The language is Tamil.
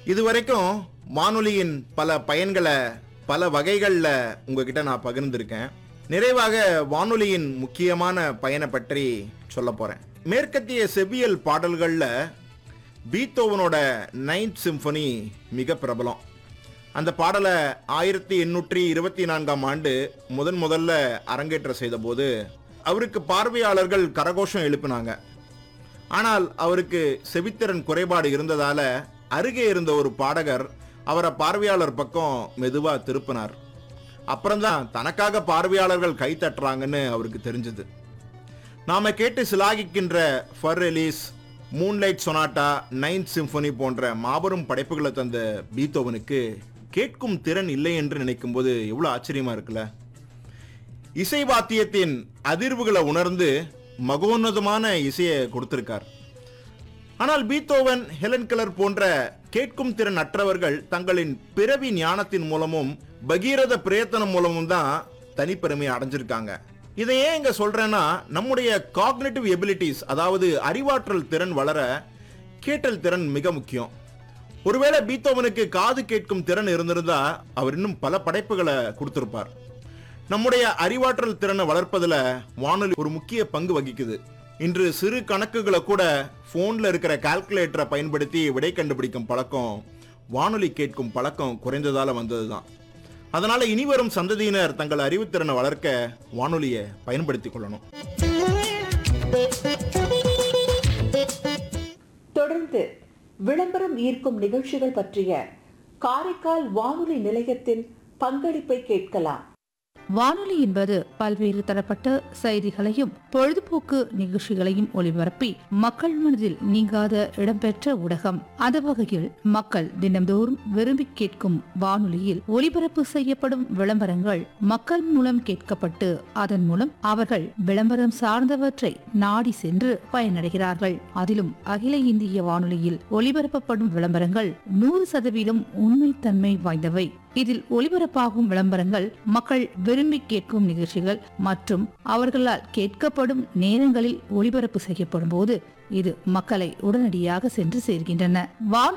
இதுவரைக்கும் வானொலியின் பல பயன்களை பல வகைகளில் உங்ககிட்ட நான் பகிர்ந்திருக்கேன் நிறைவாக வானொலியின் முக்கியமான பயனை பற்றி சொல்ல போறேன் மேற்கத்திய செவ்வியல் பாடல்களில் பீத்தோவனோட நைன்த் சிம்பனி மிக பிரபலம் அந்த பாடலை ஆயிரத்தி எண்ணூற்றி இருபத்தி நான்காம் ஆண்டு முதன் முதல்ல அரங்கேற்ற செய்தபோது அவருக்கு பார்வையாளர்கள் கரகோஷம் எழுப்பினாங்க ஆனால் அவருக்கு செவித்திறன் குறைபாடு இருந்ததால அருகே இருந்த ஒரு பாடகர் அவரை பார்வையாளர் பக்கம் மெதுவா திருப்பினார் அப்புறம்தான் தனக்காக பார்வையாளர்கள் கை தட்டுறாங்கன்னு அவருக்கு தெரிஞ்சது நாம கேட்டு சிலாகிக்கின்ற Fur Elise moonlight sonata ninth symphony போன்ற மாபெரும் படைப்புகளை தந்த பீத்தோவனுக்கு கேட்கும் திறன் இல்லை என்று நினைக்கும் போது எவ்வளவு ஆச்சரியமா இருக்குல்ல இசை வாத்தியத்தின் அதிர்வுகளை உணர்ந்து மகோன்னதமான இசையை கொடுத்திருக்கார் ஆனால் பீத்தோவன் ஹெலன் கலர் போன்ற கேட்கும் திறன் அற்றவர்கள் தங்களின் பிறவி ஞானத்தின் மூலமும் பகீரத பிரயத்தனம் மூலமும் தான் தனிப்பெருமையை அடைஞ்சிருக்காங்க இதை ஏன் இங்க சொல்றேன்னா நம்முடைய காக்னேட்டிவ் எபிலிட்டிஸ் அதாவது அறிவாற்றல் திறன் வளர கேட்டல் திறன் மிக முக்கியம் ஒருவேளை பீத்தோவனுக்கு காது கேட்கும் திறன் இருந்திருந்தா அவர் இன்னும் பல படைப்புகளை கொடுத்திருப்பார் நம்முடைய அறிவாற்றல் திறனை வளர்ப்பதுல வானொலி ஒரு முக்கிய பங்கு வகிக்குது இன்று சிறு கணக்குகளை கூட போன்ல இருக்கிற கால்குலேட்டரை பயன்படுத்தி விடை கண்டுபிடிக்கும் பழக்கம் வானொலி கேட்கும் பழக்கம் குறைந்ததால வந்ததுதான் அதனால இனிவரும் சந்ததியினர் தங்கள் அறிவுத்திறனை வளர்க்க வானொலியை பயன்படுத்திக் கொள்ளணும் தொடர்ந்து விளம்பரம் ஈர்க்கும் நிகழ்ச்சிகள் பற்றிய காரைக்கால் வானொலி நிலையத்தின் பங்களிப்பை கேட்கலாம் வானொலி என்பது பல்வேறு தரப்பட்ட செய்திகளையும் பொழுதுபோக்கு நிகழ்ச்சிகளையும் ஒளிபரப்பி மக்கள் மனதில் நீங்காத இடம்பெற்ற ஊடகம் அந்த வகையில் மக்கள் தினம்தோறும் விரும்பி கேட்கும் வானொலியில் ஒளிபரப்பு செய்யப்படும் விளம்பரங்கள் மக்கள் மூலம் கேட்கப்பட்டு அதன் மூலம் அவர்கள் விளம்பரம் சார்ந்தவற்றை நாடி சென்று பயனடைகிறார்கள் அதிலும் அகில இந்திய வானொலியில் ஒளிபரப்பப்படும் விளம்பரங்கள் நூறு சதவீதம் உண்மைத்தன்மை வாய்ந்தவை இதில் ஒளிபரப்பாகும் விளம்பரங்கள் மக்கள் விரும்பி கேட்கும் நிகழ்ச்சிகள் மற்றும் அவர்களால் கேட்கப்படும் நேரங்களில் ஒளிபரப்பு செய்யப்படும் போது இது மக்களை உடனடியாக சென்று சேர்கின்றன வானொலி